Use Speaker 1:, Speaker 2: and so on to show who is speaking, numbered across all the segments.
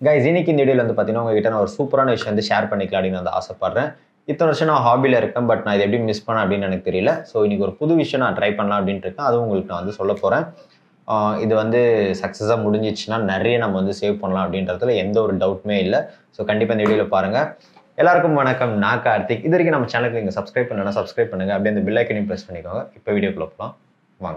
Speaker 1: guys இன்னைக்கு இந்த வீடியோவில் வந்து பார்த்தீங்கன்னா உங்ககிட்ட நான் ஒரு சூப்பரான விஷயம் வந்து ஷேர் பண்ணிக்கலாம் அப்படின்னு வந்து ஆசைப்பட்றேன் இத்தனை வருஷம் நான் ஹாபியில் இருக்கேன் பட் நான் இதை எப்படி மிஸ் பண்ணேன் அப்படின்னு எனக்கு தெரியல ஸோ இன்னைக்கு ஒரு புது விஷயம் நான் ட்ரை பண்ணலாம் அப்படின்ட்டு இருக்கேன் அதுவும் உங்களுக்கு நான் வந்து சொல்ல போகிறேன் இது வந்து சக்ஸஸாக முடிஞ்சிச்சுன்னா நிறைய நம்ம வந்து சேவ் பண்ணலாம் அப்படின்றதுல எந்த ஒரு டவுட்டுமே இல்லை ஸோ கண்டிப்பாக இந்த வீடியோவில் பாருங்கள் எல்லாருக்கும் வணக்கம் நான் கார்த்திக் இது வரைக்கும் நம்ம சேனலுக்கு நீங்கள் சப்ஸ்கிரைப் பண்ணலன்னா சப்ஸ்கிரைப் பண்ணுங்கள் அப்படியே அந்த பில் ஐக்கனையும் ப்ரெஸ் பண்ணிக்கோங்க இப்போ வீடியோக்குள்ள போகலாம் வாங்க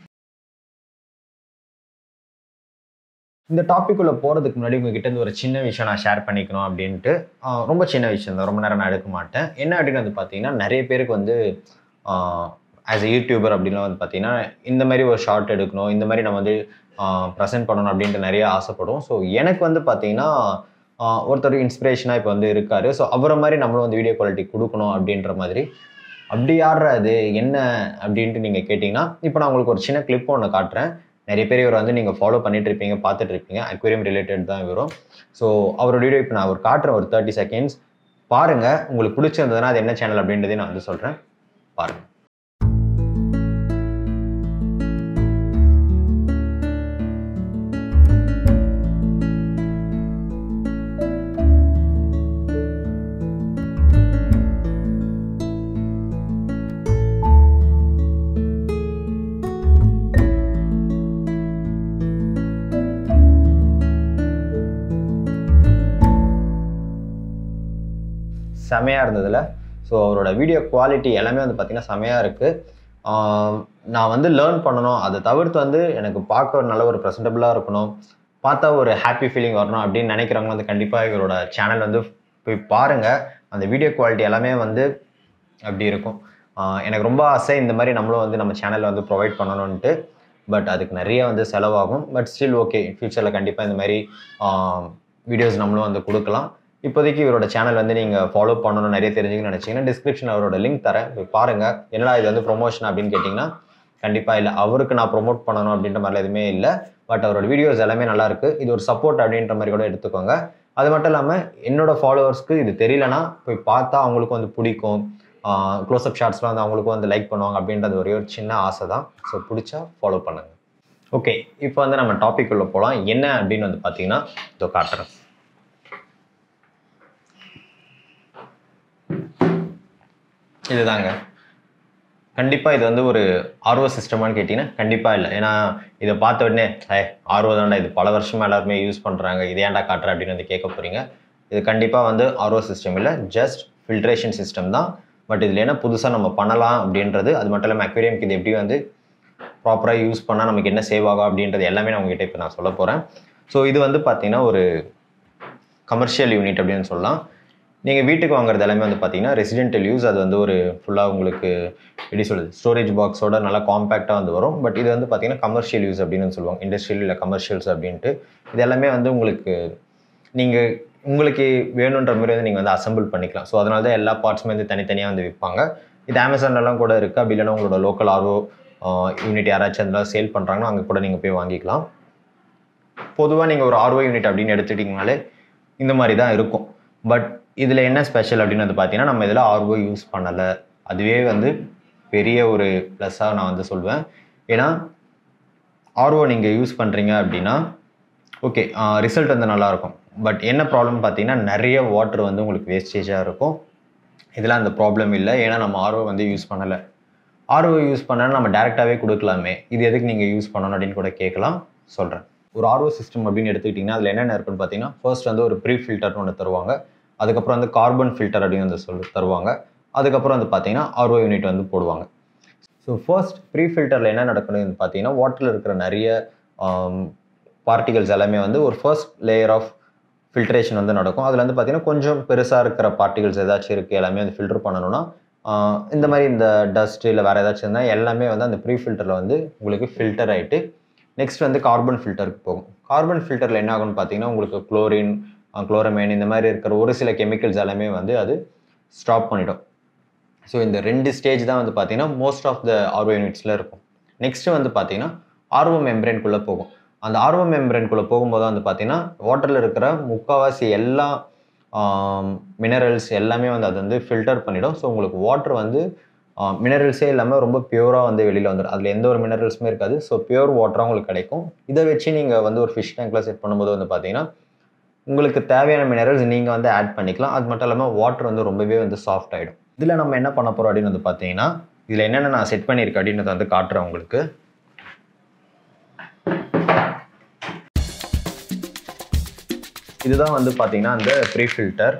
Speaker 1: இந்த டாபிக்குள்ளே போகிறதுக்கு முன்னாடி உங்ககிட்ட இருந்து ஒரு சின்ன விஷயம் நான் ஷேர் பண்ணிக்கணும் அப்படின்ட்டு ஆஹ் ரொம்ப சின்ன விஷயம் தான் ரொம்ப நேரம் நான் எடுக்க மாட்டேன் என்ன அப்படின்னு வந்து பார்த்தீங்கன்னா நிறைய பேருக்கு வந்து ஆஸ் எ யூடியூபர் அப்படின்லாம் வந்து பார்த்தீங்கன்னா இந்த மாதிரி ஒரு ஷார்ட் எடுக்கணும் இந்த மாதிரி நம்ம வந்து ப்ரெசென்ட் பண்ணணும் அப்படின்ட்டு நிறைய ஆசைப்படும் ஸோ எனக்கு வந்து பார்த்தீங்கன்னா ஆஹ் ஒருத்தர் இன்ஸ்பிரேஷனாக இப்போ வந்து இருக்காரு ஸோ அவரை மாதிரி நம்மளும் வந்து வீடியோ குவாலிட்டி கொடுக்கணும் அப்படின்ற மாதிரி அப்படி யார் அது என்ன அப்படின்ட்டு நீங்கள் கேட்டிங்கன்னா இப்போ நான் உங்களுக்கு ஒரு சின்ன கிளிப் ஒன்று காட்டுறேன் நிறைய பேர் இவர் வந்து நீங்கள் ஃபாலோ பண்ணிட்டு இருப்பீங்க பார்த்துட்டு இருப்பீங்க அக்வேரியம் ரிலேட்டட் தான் இவரும் ஸோ அவரோட வீடியோ இப்போ நான் ஒரு காட்டுறேன் ஒரு தேர்ட்டி செகண்ட்ஸ் பாருங்கள் உங்களுக்கு பிடிச்சிருந்ததுன்னா அது என்ன சேனல் அப்படின்றதையும் நான் வந்து சொல்கிறேன் பாருங்கள் செமையாக இருந்ததில்ல ஸோ அவரோட வீடியோ குவாலிட்டி எல்லாமே வந்து பார்த்திங்கன்னா செமையாக இருக்குது நான் வந்து லேர்ன் பண்ணணும் அதை தவிர்த்து வந்து எனக்கு பார்க்க ஒரு நல்ல ஒரு ப்ரெசன்டபுளாக இருக்கணும் பார்த்தா ஒரு ஹாப்பி ஃபீலிங் வரணும் அப்படின்னு நினைக்கிறவங்க வந்து கண்டிப்பாக இவரோட சேனல் வந்து போய் பாருங்கள் அந்த வீடியோ குவாலிட்டி எல்லாமே வந்து அப்படி இருக்கும் ஆஹ் எனக்கு ரொம்ப ஆசை இந்த மாதிரி நம்மளும் வந்து நம்ம சேனலில் வந்து ப்ரொவைட் பண்ணணும்ன்ட்டு பட் அதுக்கு நிறைய வந்து செலவாகும் பட் ஸ்டில் ஓகே ஃப்யூச்சரில் கண்டிப்பாக இந்த மாதிரி வீடியோஸ் நம்மளும் வந்து கொடுக்கலாம் இப்போதைக்கு இவரோட சேனல் வந்து நீங்கள் ஃபாலோ பண்ணணும் நிறைய தெரிஞ்சுக்கணும்னு நினச்சிங்கன்னா டிஸ்கிரிப்ஷன் அவரோட லிங்க் தரேன் போய் பாருங்கள் என்னடா இது வந்து ப்ரொமோஷன் அப்படின்னு கேட்டிங்கன்னா கண்டிப்பாக இல்லை அவருக்கு நான் ப்ரொமோட் பண்ணணும் அப்படின்ற மாதிரிலாம் எதுவுமே இல்லை பட் அவரோட வீடியோஸ் எல்லாமே நல்லா இருக்கு இது ஒரு சப்போர்ட் அப்படின்ற மாதிரி கூட எடுத்துக்கோங்க அது மட்டும் இல்லாமல் என்னோட ஃபாலோவர்ஸ்க்கு இது தெரியலனா போய் பார்த்தா அவங்களுக்கும் வந்து பிடிக்கும் க்ளோஸ்அப் ஷார்ட்ஸ்லாம் வந்து அவங்களுக்கும் வந்து லைக் பண்ணுவாங்க அப்படின்றது ஒரே ஒரு சின்ன ஆசை தான் ஸோ பிடிச்சா ஃபாலோ பண்ணுங்கள் ஓகே இப்போ வந்து நம்ம டாபிக் உள்ள போகலாம் என்ன அப்படின்னு வந்து பார்த்தீங்கன்னா இதோ காட்டுறேன் இதுதாங்க கண்டிப்பாக இது வந்து ஒரு ஆர்ஓ சிஸ்டமானு கேட்டிங்கன்னா கண்டிப்பாக இல்லை ஏன்னா இதை பார்த்த உடனே ஏ ஆர்ஓ தான்டா இது பல வருஷமாக எல்லாருமே யூஸ் பண்ணுறாங்க இது ஏன்டா காட்டுற அப்படின்னு வந்து கேட்க போகிறீங்க இது கண்டிப்பாக வந்து ஆர்ஓ சிஸ்டம் இல்லை ஜஸ்ட் ஃபில்ட்ரேஷன் சிஸ்டம் தான் பட் இதில் என்ன புதுசாக நம்ம பண்ணலாம் அப்படின்றது அது மட்டும் இல்லாமல் அக்வேரியம்க்கு இது எப்படி வந்து ப்ராப்பராக யூஸ் பண்ணால் நமக்கு என்ன சேவ் ஆகும் அப்படின்றது எல்லாமே நான் உங்ககிட்ட இப்போ நான் சொல்ல போகிறேன் ஸோ இது வந்து பார்த்தீங்கன்னா ஒரு கமர்ஷியல் யூனிட் அப்படின்னு சொல்லலாம் நீங்கள் வீட்டுக்கு வாங்குறது எல்லாமே வந்து பார்த்தீங்கன்னா ரெசிடென்டல் யூஸ் அது வந்து ஒரு ஃபுல்லாக உங்களுக்கு எப்படி சொல்லுது ஸ்டோரேஜ் பாக்ஸோட நல்லா காம்பேக்டாக வந்து வரும் பட் இது வந்து பார்த்தீங்கன்னா கமர்ஷியல் யூஸ் அப்படின்னு சொல்லுவாங்க இண்டஸ்ட்ரியல் இல்லை கமர்ஷியல்ஸ் அப்படின்ட்டு இது எல்லாமே வந்து உங்களுக்கு நீங்கள் உங்களுக்கு வேணுன்ற மாதிரி வந்து நீங்கள் வந்து அசம்பிள் பண்ணிக்கலாம் ஸோ அதனால தான் எல்லா பார்ட்ஸுமே வந்து தனித்தனியாக வந்து விற்பாங்க இது அமேசான்லலாம் கூட இருக்குது அப்படி இல்லைன்னா உங்களோட லோக்கல் ஆர்ஓ யூனிட் யாராச்சும் அதெல்லாம் சேல் பண்ணுறாங்கன்னா அங்கே கூட நீங்கள் போய் வாங்கிக்கலாம் பொதுவாக நீங்கள் ஒரு ஆர்ஓ யூனிட் அப்படின்னு எடுத்துட்டிங்கனாலே இந்த மாதிரி தான் இருக்கும் பட் இதில் என்ன ஸ்பெஷல் அப்படின்னு வந்து பார்த்தீங்கன்னா நம்ம இதில் ஆர்ஓ யூஸ் பண்ணலை அதுவே வந்து பெரிய ஒரு ப்ளஸ்ஸாக நான் வந்து சொல்வேன் ஏன்னா ஆர்ஓ நீங்கள் யூஸ் பண்ணுறீங்க அப்படின்னா ஓகே ரிசல்ட் வந்து நல்லாயிருக்கும் பட் என்ன ப்ராப்ளம் பார்த்தீங்கன்னா நிறைய வாட்டர் வந்து உங்களுக்கு வேஸ்டேஜாக இருக்கும் இதில் அந்த ப்ராப்ளம் இல்லை ஏன்னா நம்ம ஆர்ஓ வந்து யூஸ் பண்ணலை ஆர்ஓ யூஸ் பண்ணால் நம்ம டேரெக்டாகவே கொடுக்கலாமே இது எதுக்கு நீங்கள் யூஸ் பண்ணணும் அப்படின்னு கூட கேட்கலாம் சொல்கிறேன் ஒரு ஆர்ஓ சிஸ்டம் அப்படின்னு எடுத்துக்கிட்டிங்கன்னா அதில் என்னென்ன இருக்குன்னு பார்த்தீங்கன்னா ஃபர்ஸ்ட் வந்து ஒரு ப்ரீ ஃபில்டர்னு ஒன்று தருவாங்க அதுக்கப்புறம் வந்து கார்பன் ஃபில்டர் அப்படின்னு வந்து சொல்லி தருவாங்க அதுக்கப்புறம் வந்து பார்த்தீங்கன்னா ஆர்ஓ யூனிட் வந்து போடுவாங்க ஸோ ஃபர்ஸ்ட் ப்ரீ ஃபில்டரில் என்ன நடக்கணும்னு பார்த்தீங்கன்னா வாட்டரில் இருக்கிற நிறைய பார்ட்டிகல்ஸ் எல்லாமே வந்து ஒரு ஃபர்ஸ்ட் லேயர் ஆஃப் ஃபில்ட்ரேஷன் வந்து நடக்கும் அதில் வந்து பார்த்தீங்கன்னா கொஞ்சம் பெருசாக இருக்கிற பார்ட்டிகல்ஸ் ஏதாச்சும் இருக்குது எல்லாமே வந்து ஃபில்டர் பண்ணணும்னா இந்த மாதிரி இந்த டஸ்ட் இல்லை வேறு ஏதாச்சும் இருந்தால் எல்லாமே வந்து அந்த ப்ரீ ஃபில்டரில் வந்து உங்களுக்கு ஃபில்டர் ஆகிட்டு நெக்ஸ்ட் வந்து கார்பன் ஃபில்டருக்கு போகும் கார்பன் ஃபில்டரில் என்ன ஆகும்னு பார்த்தீங்கன்னா உங்களுக்கு குளோரின் குளோரமைன் இந்த மாதிரி இருக்கிற ஒரு சில கெமிக்கல்ஸ் எல்லாமே வந்து அது ஸ்டாப் பண்ணிடும் ஸோ இந்த ரெண்டு ஸ்டேஜ் தான் வந்து பார்த்தீங்கன்னா மோஸ்ட் ஆஃப் த ஆர்ஓ யூனிட்ஸில் இருக்கும் நெக்ஸ்ட்டு வந்து பார்த்தீங்கன்னா ஆர்ஓ மெம்பரேன்குள்ளே போகும் அந்த ஆர்ஓ மெம்பரேன்குள்ளே போகும்போது வந்து பார்த்தீங்கன்னா வாட்டரில் இருக்கிற முக்கால்வாசி எல்லா மினரல்ஸ் எல்லாமே வந்து அது வந்து ஃபில்டர் பண்ணிடும் ஸோ உங்களுக்கு வாட்டர் வந்து மினரல்ஸே இல்லாமல் ரொம்ப பியூராக வந்து வெளியில் வந்துடும் அதில் எந்த ஒரு மினரல்ஸுமே இருக்காது ஸோ பியூர் வாட்டராக உங்களுக்கு கிடைக்கும் இதை வச்சு நீங்கள் வந்து ஒரு ஃபிஷ் டேங்க்கில் செட் பண்ணும்போது வந்து பார்த்தீங்கன்னா உங்களுக்கு தேவையான மினரல்ஸ் நீங்கள் வந்து ஆட் பண்ணிக்கலாம் அது மட்டும் இல்லாமல் வாட்டர் வந்து ரொம்பவே வந்து சாஃப்ட் ஆகிடும் இதில் நம்ம என்ன பண்ண போகிறோம் அப்படின்னு வந்து பார்த்தீங்கன்னா இதில் என்னென்ன நான் செட் பண்ணியிருக்கேன் அப்படின்னு வந்து காட்டுறேன் உங்களுக்கு இதுதான் வந்து பார்த்தீங்கன்னா அந்த ப்ரீ ஃபில்டர்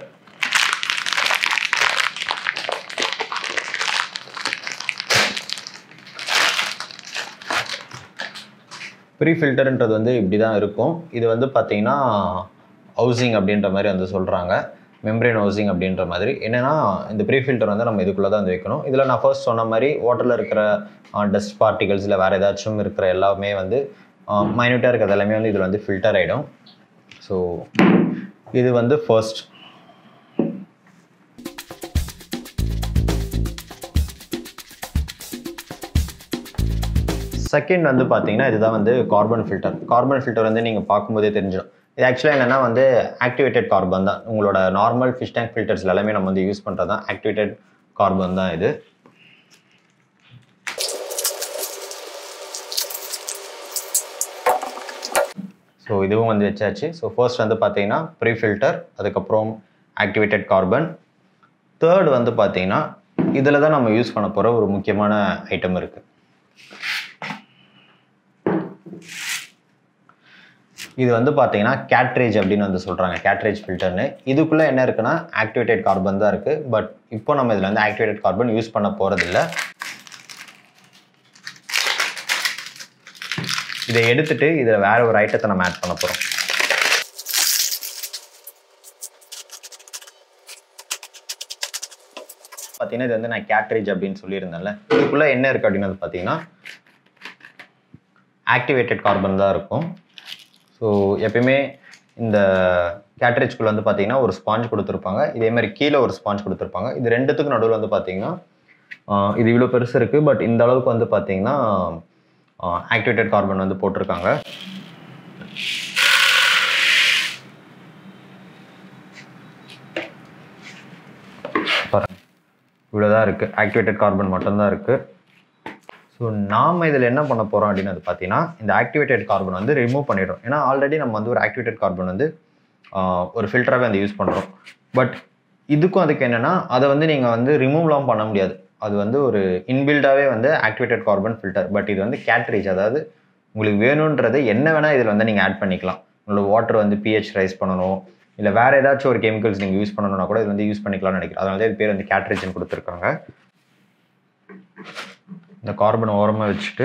Speaker 1: ப்ரீ ஃபில்டர்ன்றது வந்து இப்படி தான் இருக்கும் இது வந்து பார்த்தீங்கன்னா ஹவுசிங் அப்படின்ற மாதிரி வந்து சொல்கிறாங்க மெம்பரேன் ஹவுசிங் அப்படின்ற மாதிரி என்னென்னா இந்த ப்ரீ ஃபில்டர் வந்து நம்ம இதுக்குள்ளே தான் வந்து வைக்கணும் இதில் நான் ஃபர்ஸ்ட் சொன்ன மாதிரி வாட்டரில் இருக்கிற டஸ்ட் பார்ட்டிகல்ஸ் இல்லை வேறு ஏதாச்சும் இருக்கிற எல்லாமே வந்து மைன்யூட்டாக இருக்கிறது எல்லாமே வந்து இதில் வந்து ஃபில்டர் ஆகிடும் ஸோ இது வந்து ஃபர்ஸ்ட் செகண்ட் வந்து பார்த்தீங்கன்னா இதுதான் வந்து கார்பன் ஃபில்டர் கார்பன் ஃபில்டர் வந்து நீங்கள் பார்க்கும்போதே தெரிஞ்சிடும் இது ஆக்சுவலாக என்னென்னா வந்து ஆக்டிவேட்டட் கார்பன் தான் உங்களோட நார்மல் ஃபிஷ் டேங்க் ஃபில்டர்ஸ் எல்லாமே நம்ம வந்து யூஸ் பண்ணுறது தான் ஆக்டிவேட்டட் கார்பன் தான் இது ஸோ இதுவும் வந்து வச்சாச்சு ஸோ ஃபர்ஸ்ட் வந்து பார்த்தீங்கன்னா ப்ரீ ஃபில்டர் அதுக்கப்புறம் ஆக்டிவேட்டட் கார்பன் தேர்ட் வந்து பார்த்தீங்கன்னா இதில் தான் நம்ம யூஸ் பண்ண போகிற ஒரு முக்கியமான ஐட்டம் இருக்குது இது வந்து பார்த்தீங்கன்னா கேட்ரேஜ் அப்படின்னு வந்து சொல்கிறாங்க கேட்ரேஜ் ஃபில்டர்னு இதுக்குள்ளே என்ன இருக்குன்னா ஆக்டிவேட்டட் கார்பன் தான் இருக்குது பட் இப்போ நம்ம இதில் வந்து ஆக்டிவேட்டட் கார்பன் யூஸ் பண்ண போகிறதில்ல இதை எடுத்துட்டு இதில் வேற ஒரு ஐட்டத்தை நம்ம ஆட் பண்ண போகிறோம் பார்த்தீங்கன்னா இது வந்து நான் கேட்ரேஜ் அப்படின்னு சொல்லியிருந்தேன்ல இதுக்குள்ளே என்ன இருக்குது அப்படின்னு வந்து பார்த்தீங்கன்னா ஆக்டிவேட்டட் கார்பன் தான் இருக்கும் ஸோ எப்பயுமே இந்த கேட்ரேஜ்குள்ளே வந்து பார்த்தீங்கன்னா ஒரு ஸ்பாஞ்ச் கொடுத்துருப்பாங்க இதே மாதிரி கீழே ஒரு ஸ்பாஞ்ச் கொடுத்துருப்பாங்க இது ரெண்டுத்துக்கும் நடுவில் வந்து பார்த்தீங்கன்னா ஆஹ் இது இவ்வளோ பெருசு இருக்குது பட் இந்த அளவுக்கு வந்து பார்த்தீங்கன்னா ஆக்டிவேட்டட் கார்பன் வந்து போட்டிருக்காங்க பாருங்க இவ்வளோதான் இருக்குது ஆக்டிவேட்டட் கார்பன் மட்டும்தான் இருக்குது ஸோ நாம் இதில் என்ன பண்ண போகிறோம் அப்படின்னு வந்து பார்த்தீங்கன்னா இந்த ஆக்டிவேட்டட் கார்பன் வந்து ரிமூவ் பண்ணிடுறோம் ஏன்னா ஆல்ரெடி நம்ம வந்து ஒரு ஆக்டிவேட்டட் கார்பன் வந்து ஆஹ், ஒரு ஃபில்டராகவே வந்து யூஸ் பண்ணுறோம் பட் இதுக்கும் அதுக்கு என்னென்னா அதை வந்து நீங்கள் வந்து ரிமூவ்லாம் பண்ண முடியாது அது வந்து ஒரு இன்பில்டாகவே வந்து ஆக்டிவேட்டட் கார்பன் ஃபில்டர் பட் இது வந்து கேட்ரேஜ் அதாவது உங்களுக்கு வேணுன்றது என்ன வேணால் இதில் வந்து நீங்கள் ஆட் பண்ணிக்கலாம் உங்களோட வாட்டர் வந்து பிஹெச் ரைஸ் பண்ணணும் இல்லை வேறு ஏதாச்சும் ஒரு கெமிக்கல்ஸ் நீங்கள் யூஸ் பண்ணணும்னா கூட இது வந்து யூஸ் பண்ணிக்கலாம்னு நினைக்கிறேன் அதனால தான் இது பேர் வந்து கேட்ரேஜ்னு கொடுத்துருக்காங்க இந்த கார்பன் ஓரமாக வச்சுட்டு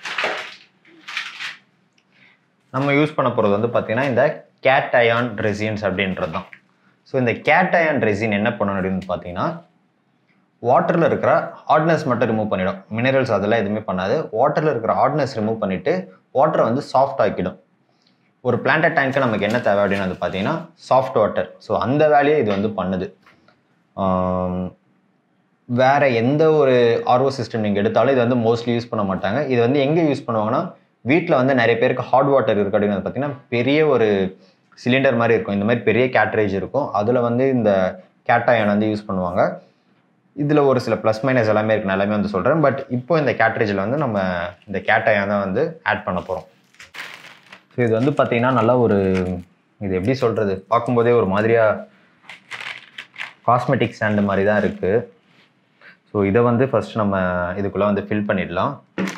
Speaker 1: நம்ம யூஸ் பண்ண போகிறது வந்து பார்த்தீங்கன்னா இந்த கேட்டயான் ரெசின்ஸ் அப்படின்றது தான் ஸோ இந்த கேட்டயான் ரெசின் என்ன பண்ணணும் அப்படின்னு பார்த்தீங்கன்னா வாட்டரில் இருக்கிற ஹார்ட்னஸ் மட்டும் ரிமூவ் பண்ணிடும் மினரல்ஸ் அதெல்லாம் எதுவுமே பண்ணாது வாட்டரில் இருக்கிற ஹார்ட்னஸ் ரிமூவ் பண்ணிவிட்டு வாட்டரை வந்து சாஃப்ட் ஆக்கிடும் ஒரு பிளான்ட் டேங்க்கு நமக்கு என்ன தேவை அப்படின்னு வந்து பார்த்தீங்கன்னா சாஃப்ட் வாட்டர் ஸோ அந்த வேலையை இது வந்து பண்ணுது ஆம், வேற எந்த ஒரு ஆர்ஓ சிஸ்டம் நீங்கள் எடுத்தாலும் இது வந்து மோஸ்ட்லி யூஸ் பண்ண மாட்டாங்க இது வந்து எங்கே யூஸ் பண்ணுவாங்கன்னா வீட்டில் வந்து நிறைய பேருக்கு ஹாட் வாட்டர் இருக்கு அப்படின்னு வந்து பார்த்தீங்கன்னா பெரிய ஒரு சிலிண்டர் மாதிரி இருக்கும் இந்த மாதிரி பெரிய கேட்ரேஜ் இருக்கும் அதில் வந்து இந்த கேட்டாயன் வந்து யூஸ் பண்ணுவாங்க இதில் ஒரு சில ப்ளஸ் மைனஸ் எல்லாமே இருக்கு நான் எல்லாமே வந்து சொல்கிறேன் பட் இப்போ இந்த கேட்ரேஜில் வந்து நம்ம இந்த கேட்டாயன் தான் வந்து ஆட் பண்ண போகிறோம் ஸோ இது வந்து பார்த்தீங்கன்னா நல்லா ஒரு இது எப்படி சொல்கிறது பார்க்கும்போதே ஒரு மாதிரியாக காஸ்மெட்டிக் ஸ்டாண்டு மாதிரி தான் இருக்குது ஸோ இதை வந்து ஃபர்ஸ்ட் நம்ம இதுக்குள்ளே வந்து ஃபில் பண்ணிடலாம்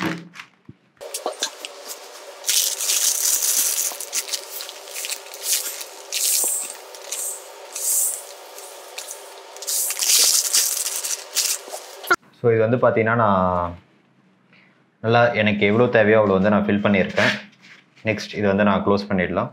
Speaker 1: ஸோ இது வந்து பார்த்தீங்கன்னா நான் நல்லா எனக்கு எவ்வளோ தேவையோ அவ்வளோ வந்து நான் ஃபில் பண்ணியிருக்கேன் நெக்ஸ்ட் இது வந்து நான் க்ளோஸ் பண்ணிடலாம்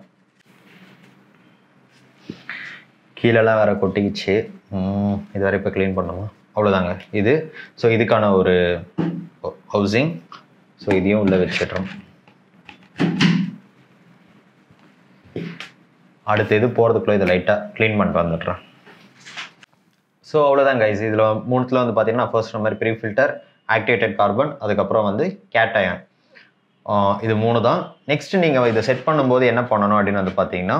Speaker 1: கீழெல்லாம் வேற கொட்டிக்கிச்சு ம், இது வரை இப்போ க்ளீன் பண்ணணுமா அவ்வளோதாங்க இது ஸோ இதுக்கான ஒரு ஹவுசிங் ஸோ இதையும் உள்ளே வச்சிடுறோம் அடுத்து இது போகிறதுக்குள்ளே இதை லைட்டாக க்ளீன் பண்ணிட்டு வந்துடுறேன் ஸோ அவ்வளோதான் கைஸ் இதில் மூணுத்தில் வந்து பார்த்தீங்கன்னா ஃபர்ஸ்ட் இந்த மாதிரி ப்ரீ ஃபில்டர் ஆக்டிவேட்டட் கார்பன் அதுக்கப்புறம் வந்து கேட்டயன் இது மூணு தான் நெக்ஸ்ட் நீங்கள் இதை செட் பண்ணும்போது என்ன பண்ணணும் அப்படின்னு வந்து பார்த்தீங்கன்னா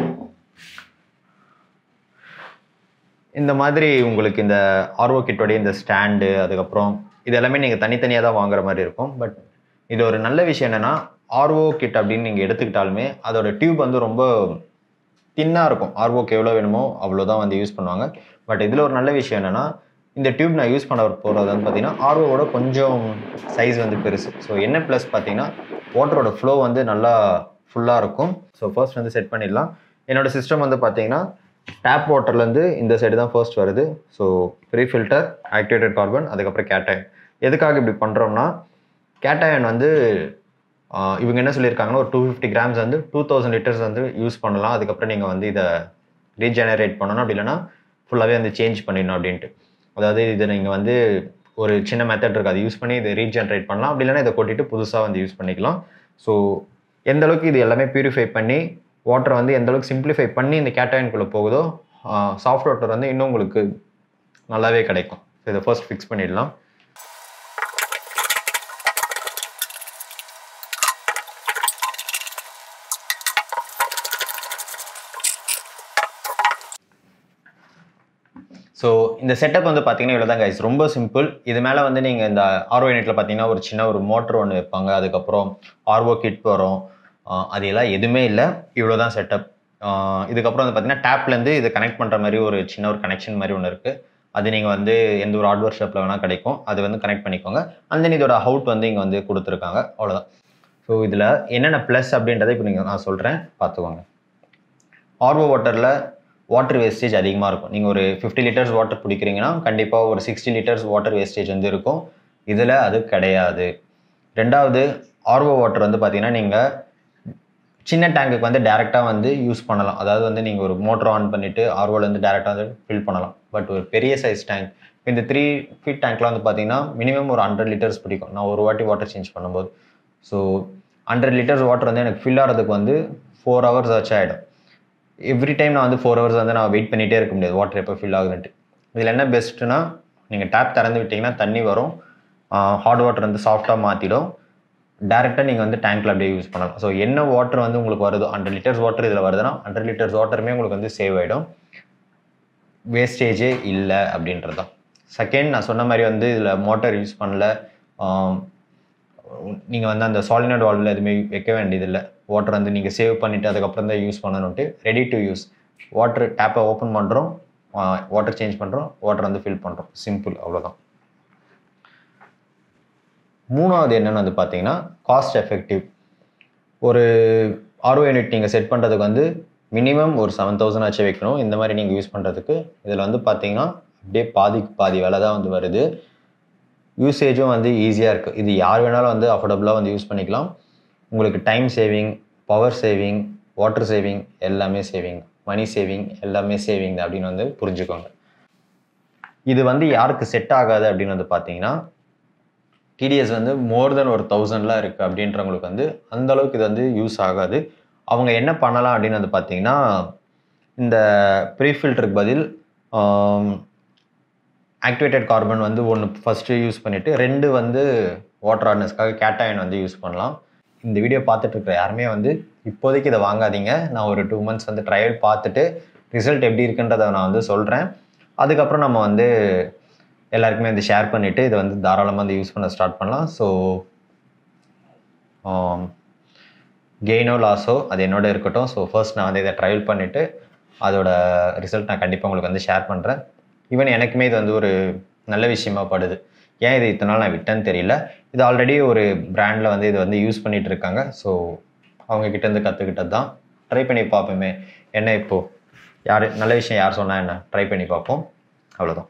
Speaker 1: இந்த மாதிரி உங்களுக்கு இந்த ஆர்ஓ கிட்டோடைய இந்த ஸ்டாண்டு அதுக்கப்புறம் இது எல்லாமே நீங்கள் தனித்தனியாக தான் வாங்குற மாதிரி இருக்கும் பட் இது ஒரு நல்ல விஷயம் என்னென்னா ஆர்ஓ கிட் அப்படின்னு நீங்கள் எடுத்துக்கிட்டாலுமே அதோட டியூப் வந்து ரொம்ப தின்னாக இருக்கும் ஆர்ஓக்கு எவ்வளோ வேணுமோ அவ்வளோதான் வந்து யூஸ் பண்ணுவாங்க பட் இதில் ஒரு நல்ல விஷயம் என்னென்னா இந்த டியூப் நான் யூஸ் பண்ண போகிறது வந்து பார்த்தீங்கன்னா ஆர்ஓவோட கொஞ்சம் சைஸ் வந்து பெருசு ஸோ என்ன ப்ளஸ் பார்த்தீங்கன்னா வாட்டரோட ஃப்ளோ வந்து நல்லா ஃபுல்லாக இருக்கும் ஸோ ஃபர்ஸ்ட் வந்து செட் பண்ணிடலாம் என்னோட சிஸ்டம் வந்து பார்த்தீங்கன்னா டேப் வாட்டர்லேருந்து இந்த சைடு தான் ஃபர்ஸ்ட் வருது so pre filter activated carbon அதுக்கப்புறம் கேட்டயன் எதுக்காக இப்படி பண்ணுறோம்னா கேட்டயன் வந்து ஆஹ், இவங்க என்ன சொல்லியிருக்காங்கன்னா ஒரு டூ ஃபிஃப்டி கிராம்ஸ் வந்து டூ தௌசண்ட் லிட்டர்ஸ் வந்து யூஸ் பண்ணலாம் அதுக்கப்புறம் நீங்கள் வந்து இதை ரீஜெனரேட் பண்ணணும் அப்படி இல்லைன்னா ஃபுல்லாகவே வந்து சேஞ்ச் பண்ணிடணும் அப்படின்ட்டு அதாவது இதை நீங்கள் வந்து ஒரு சின்ன மெத்தட் இருக்குது அதை யூஸ் பண்ணி இதை ரீஜெனரேட் பண்ணலாம் அப்படி இல்லைன்னா இதை கொட்டிட்டு புதுசாக வந்து யூஸ் பண்ணிக்கலாம் ஸோ எந்த அளவுக்கு இது எல்லாமே பியூரிஃபை பண்ணி வாட்டரை வந்து எந்த அளவுக்கு சிம்பிளிஃபை பண்ணி இந்த கேட்டயனுக்குள்ளே போகுதோ சாஃப்ட் வாட்டர் வந்து இன்னும் உங்களுக்கு நல்லாவே கிடைக்கும் ஸோ இதை ஃபர்ஸ்ட் ஃபிக்ஸ் பண்ணிடலாம் ஸோ இந்த செட்டப் வந்து பார்த்தீங்கன்னா இவ்வளோ தான் கைஸ் ரொம்ப சிம்பிள் இது மேலே வந்து நீங்கள் இந்த ஆர்ஓ யூனிட்டில் பார்த்தீங்கன்னா ஒரு சின்ன ஒரு மோட்டர் ஒன்று வைப்பாங்க அதுக்கப்புறம் ஆர்ஓ கிட் வரும் ஆஹ் அது எல்லாம் எதுவுமே இல்லை இவ்வளோ தான் செட்டப் இதுக்கப்புறம் வந்து பார்த்தீங்கன்னா டேப்லேருந்து இது கனெக்ட் பண்ணுற மாதிரி ஒரு சின்ன ஒரு கனெக்ஷன் மாதிரி ஒன்று இருக்குது அது நீங்கள் வந்து எந்த ஒரு ஹார்ட்வேர் ஷாப்பில் வேணால் கிடைக்கும் அது வந்து கனெக்ட் பண்ணிக்கோங்க அந்த தென் இதோட அவுட் வந்து இங்கே வந்து கொடுத்துருக்காங்க அவ்வளோதான் ஸோ இதில் என்னென்ன ப்ளஸ் அப்படின்றத இப்போ நீங்கள் நான் சொல்கிறேன் பார்த்துக்கோங்க ஆர்ஓ வாட்டரில் வாட்டர் வேஸ்டேஜ் அதிகமாக இருக்கும் நீங்கள் ஒரு ஃபிஃப்டி லிட்டர்ஸ் வாட்டர் பிடிக்கிறீங்கன்னா கண்டிப்பாக ஒரு சிக்ஸ்டி லிட்டர்ஸ் வாட்டர் வேஸ்டேஜ் வந்து இருக்கும் இதில் அது கிடையாது ரெண்டாவது ஆர்ஓ வாட்டர் வந்து பார்த்தீங்கன்னா நீங்கள் சின்ன டேங்குக்கு வந்து டேரெக்டாக வந்து யூஸ் பண்ணலாம் அதாவது வந்து நீங்கள் ஒரு மோட்டர் ஆன் பண்ணிவிட்டு ஆர்ஓலேருந்து டேரெக்டாக வந்து ஃபில் பண்ணலாம் பட் ஒரு பெரிய சைஸ் டேங்க் இந்த த்ரீ ஃபீட் டேங்க்லாம் வந்து பார்த்தீங்கன்னா மினிமம் ஒரு ஹண்ட்ரட் லிட்டர்ஸ் பிடிக்கும் நான் ஒரு வாட்டி வாட்டர் சேஞ்ச் பண்ணும்போது ஸோ ஹண்ட்ரட் லிட்டர்ஸ் வாட்டர் வந்து எனக்கு ஃபில் ஆகிறதுக்கு வந்து ஃபோர் ஹவர்ஸ் ஆச்சு ஆகிடும் எவ்ரி டைம் நான் வந்து ஃபோர் ஹவர்ஸ் வந்து நான் வெயிட் பண்ணிகிட்டே இருக்க முடியாது வாட்டர் எப்போ ஃபில் ஆகுதுன்ட்டு இதில் என்ன பெஸ்ட்டுனா நீங்கள் டேப் திறந்து விட்டிங்கன்னா தண்ணி வரும் ஹாட் வாட்டர் வந்து சாஃப்டாக மாற்றிடும் டேரெக்டாக நீங்கள் வந்து டேங்க்கில் அப்படியே யூஸ் பண்ணலாம் ஸோ என்ன வாட்டர் வந்து உங்களுக்கு வருதோ ஹண்ட்ரட் லிட்டர்ஸ் வாட்டர் இதில் வருதுன்னா ஹண்ட்ரட் லிட்டர்ஸ் வாட்டருமே உங்களுக்கு வந்து சேவ் ஆகிடும் வேஸ்டேஜே இல்லை அப்படின்றது தான் செகண்ட் நான் சொன்ன மாதிரி வந்து இதில் மோட்டார் யூஸ் பண்ணல நீங்கள் வந்து அந்த சாலினாய்டு வால்வில் எதுவுமே வைக்க வேண்டியதில்லை வாட்டர் வந்து நீங்கள் சேவ் பண்ணிவிட்டு அதுக்கப்புறம் தான் யூஸ் பண்ணணுன்ட்டு ரெடி டு யூஸ் வாட்டர் டேப்பை ஓப்பன் பண்ணுறோம் வாட்டர் சேஞ்ச் பண்ணுறோம் வாட்டர் வந்து ஃபில் பண்ணுறோம் சிம்பிள் அவ்வளோதான் மூணாவது என்னென்னு வந்து பார்த்தீங்கன்னா காஸ்ட் எஃபெக்டிவ் ஒரு ஆர்ஓ யூனிட் நீங்கள் செட் பண்ணுறதுக்கு வந்து மினிமம் ஒரு செவன் தௌசண்ட் ஆச்சு வைக்கணும் இந்த மாதிரி நீங்கள் யூஸ் பண்ணுறதுக்கு இதில் வந்து பார்த்தீங்கன்னா அப்படியே பாதிக்கு பாதி விலை தான் வந்து வருது யூசேஜும் வந்து ஈஸியாக இருக்குது இது யார் வேணாலும் வந்து அஃபோர்டபுளாக வந்து யூஸ் பண்ணிக்கலாம் உங்களுக்கு time saving power saving water saving எல்லாமே சேவிங் மணி சேவிங் எல்லாமே சேவிங் தான் அப்படின்னு வந்து புரிஞ்சுக்கோங்க இது வந்து யாருக்கு செட் ஆகாது அப்படின்னு வந்து பார்த்தீங்கன்னா டிடிஎஸ் வந்து மோர் தென் ஒரு தௌசண்ட்லாம் இருக்குது அப்படின்றவங்களுக்கு வந்து அந்த அளவுக்கு இது வந்து யூஸ் ஆகாது அவங்க என்ன பண்ணலாம் அப்படின்னு வந்து பார்த்தீங்கன்னா இந்த ப்ரீ ஃபில்டருக்கு பதில் ஆக்டிவேட்டட் கார்பன் வந்து ஒன்று ஃபஸ்ட்டு யூஸ் பண்ணிவிட்டு ரெண்டு வந்து வாட்டர் ஹார்ட்னஸ்க்காக கேட்டாயன் வந்து யூஸ் பண்ணலாம் இந்த வீடியோ பார்த்துட்டு இருக்கிற யாருமே வந்து இப்போதைக்கு இதை வாங்காதீங்க நான் ஒரு டூ மந்த்ஸ் வந்து ட்ரையல் பார்த்துட்டு ரிசல்ட் எப்படி இருக்குன்றதை நான் வந்து சொல்கிறேன் அதுக்கப்புறம் நம்ம வந்து எல்லாருக்குமே வந்து ஷேர் பண்ணிவிட்டு இதை வந்து தாராளமாக வந்து யூஸ் பண்ண ஸ்டார்ட் பண்ணலாம் ஸோ கெயினோ லாஸோ அது என்னோட இருக்கட்டும் ஸோ ஃபர்ஸ்ட் நான் வந்து இதை ட்ரையல் பண்ணிவிட்டு அதோட ரிசல்ட் நான் கண்டிப்பாக உங்களுக்கு வந்து ஷேர் பண்ணுறேன் ஈவன் எனக்குமே இது வந்து ஒரு நல்ல விஷயமா படுது ஏன் இது இத்தனை நாள் நான் விட்டேன்னு தெரியல இது ஆல்ரெடி ஒரு பிராண்டில் வந்து இது வந்து யூஸ் பண்ணிகிட்டு இருக்காங்க ஸோ அவங்க கிட்டேருந்து கற்றுக்கிட்டது தான் ட்ரை பண்ணி பார்ப்போமே என்ன இப்போது யார் நல்ல விஷயம் யார் சொன்னால் என்ன ட்ரை பண்ணி பார்ப்போம் அவ்வளோதான்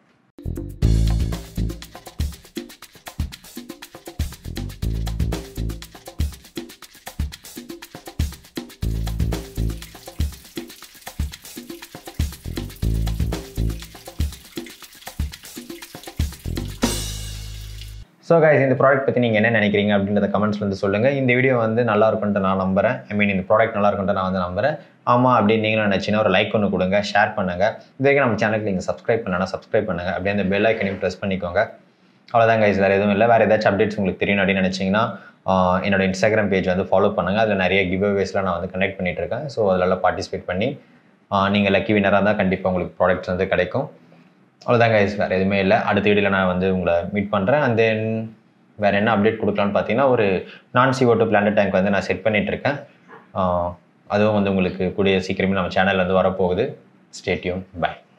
Speaker 1: ஸோ கைஸ் இந்த ப்ராடக்ட் பற்றி நீங்கள் என்ன நினைக்கிறீங்க அப்படின்றத கமெண்ட்ஸ்ல வந்து சொல்லுங்கள் இந்த வீடியோ வந்து நல்லா இருக்கும்ட்டு நான் நம்புறேன் ஐ மீன் இந்த ப்ராடக்ட் நல்லா இருக்கும்ட்டு நான் வந்து நம்புறேன் ஆமாம் அப்படின்னு நீங்களும் நினச்சின்னா ஒரு லைக் ஒன்று கொடுங்க ஷேர் பண்ணுங்கள் இது வரைக்கும் நம்ம சேனலுக்கு நீங்கள் சப்ஸ்கிரைப் பண்ணனா சப்ஸ்கிரைப் பண்ணுங்கள் அப்படியே அந்த பெல் ஐக்கனையும் ப்ரெஸ் பண்ணிக்கோங்க அவ்வளோதான் கைஸ் வேறு எதுவும் இல்லை வேறு ஏதாச்சும் அப்டேட்ஸ் உங்களுக்கு தெரியும் அப்படின்னு நினச்சிங்கன்னா ஆஹ் என்னோட இன்ஸ்டாகிராம் பேஜ் வந்து ஃபாலோ பண்ணுங்கள் அதில் நிறைய கிவ் அவேஸ்லாம் நான் வந்து கனெக்ட் பண்ணிட்டு இருக்கேன் ஸோ அதிலெல்லாம் பார்ட்டிசிபேட் பண்ணி நீங்கள் லக்கி வினராக இருந்தால் கண்டிப்பாக உங்களுக்கு ப்ராடக்ட்ஸ் வந்து கிடைக்கும் அவ்வளோதான் கைஸ் வேறு எதுவுமே இல்லை அடுத்த வீடியோவில் நான் வந்து உங்களை மீட் பண்ணுறேன் அண்ட் தென் வேறு என்ன அப்டேட் கொடுக்கலான்னு பார்த்தீங்கன்னா ஒரு நான் சிஓ டூ பிளானட் டேங்க் வந்து நான் செட் பண்ணிட்டு இருக்கேன் அதுவும் வந்து உங்களுக்கு கூடிய சீக்கிரமே நம்ம சேனல்ல வந்து வரப்போகுது ஸ்டேட்யூன் பை